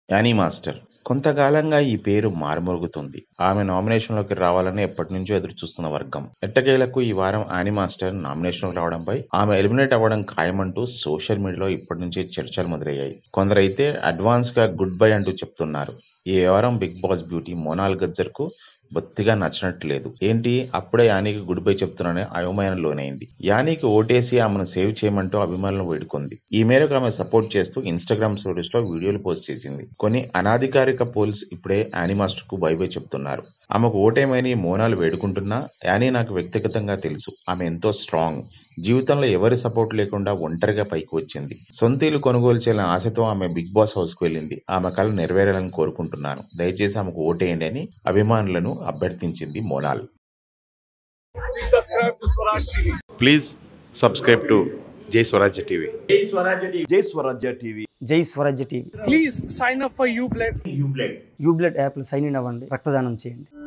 Annie master కొంతకాలంగా ఈ పేరు మారుమరుగుతుంది ఆమె నామినేషన్లోకి రావాలని ఎప్పటి నుంచో ఎదురు చూస్తున్న వర్గం ఎట్టకేలకు ఈ వారం యానీ మాస్టర్ నామినేషన్లోకి రావడంపై ఆమె ఎలిమినేట్ అవ్వడం ఖాయమంటూ సోషల్ మీడియాలో ఇప్పటి నుంచే చర్చలు మొదలయ్యాయి కొందరైతే అడ్వాన్స్ గా గుడ్ బై అంటూ చెప్తున్నారు ఈ వ్యవహారం Bigg Boss beauty Monal Gajjar కు బొత్తిగా నచ్చినట్లేదు ఏంటి అప్పుడే యానికి గుడ్ బై చెప్తున్నానే అయోమయం లోనైంది యానికి ఓటేసి ఆమెను సేవ్ చేయమంటూ అభిమానులను వేడుకుంది ఈ మేరకు ఆమె సపోర్ట్ చేస్తూ ఇన్స్టాగ్రామ్ స్టోరీస్ లో వీడియోలు పోస్ట్ చేసింది కొన్ని అనాధికారిక పోల్స్ ఇప్పుడే యానీ మాస్టర్ కు బై బై చెప్తున్నారు ఆమెకు ఓటేమని మోనాలు వేడుకుంటున్నా యానీ నాకు వ్యక్తిగతంగా తెలుసు ఆమె ఎంతో స్ట్రాంగ్ జీవితంలో ఎవరి సపోర్ట్ లేకుండా ఒంటరిగా పైకి వచ్చింది సొంతీలు కొనుగోలు చేయాలని ఆశతో ఆమె బిగ్ బాస్ హౌస్ కు వెళ్ళింది ఆమె కళ నెరవేరాలని కోరుకుంటున్నాను దయచేసి ఆమెకు ఓటేయండి అని అభిమానులను అభ్యర్థించింది Monal Please subscribe to Swaraj TV. Please subscribe to Jay Swarajya TV. జై స్వరాజ్య టీవీ జై Swarajya TV Please sign up for UBLED. యూబ్లెట్ యాప్లో సైన్ ఇన్ అవ్వండి రక్తదానం చేయండి